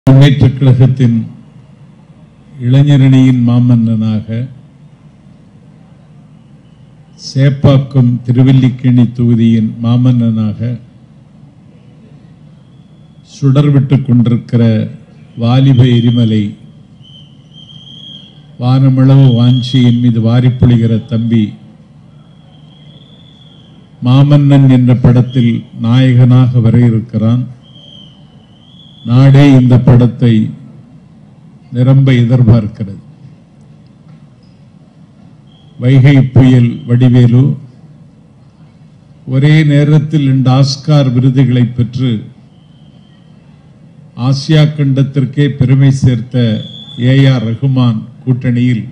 முன்னேற்றக் கழகத்தின் இளைஞரணியின் மாமன்னனாக சேப்பாக்கம் திருவல்லிக்கேணி தொகுதியின் மாமன்னனாக சுடர்விட்டுக் கொண்டிருக்கிற வாலிப எரிமலை வானமளவு வாஞ்சி என் மீது வாரிப்பொழிகிற தம்பி மாமன்னன் என்ற படத்தில் நாயகனாக வர இருக்கிறான் நாடே இந்த படத்தை நிரம்ப எதிர்பார்க்கிறது வைகை புயல் வடிவேலு ஒரே நேரத்தில் இரண்டு ஆஸ்கார் விருதுகளை பெற்று ஆசியா கண்டத்திற்கே பெருமை சேர்த்த ஏ ஆர் ரகுமான் கூட்டணியில்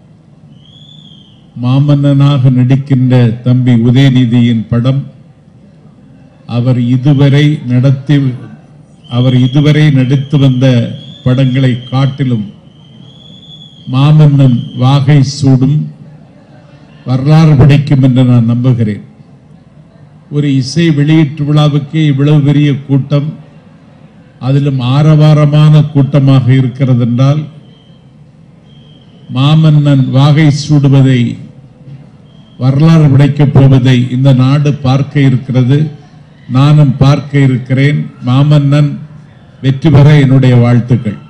மாமன்னனாக நடிக்கின்ற தம்பி உதயநிதியின் படம் அவர் இதுவரை நடத்தி அவர் இதுவரை நடித்து வந்த படங்களை காட்டிலும் மாமன்னன் வாகை சூடும் வரலாறு படைக்கும் என்று நான் நம்புகிறேன் ஒரு இசை வெளியீட்டு விழாவுக்கே இவ்வளவு பெரிய கூட்டம் அதிலும் ஆரவாரமான கூட்டமாக இருக்கிறது என்றால் மாமன்னன் வாகை சூடுவதை வரலாறு படைக்கப் போவதை இந்த நாடு பார்க்க இருக்கிறது நானும் பார்க்க இருக்கிறேன் மாமன்னன் வெற்றி பெற என்னுடைய வாழ்த்துக்கள்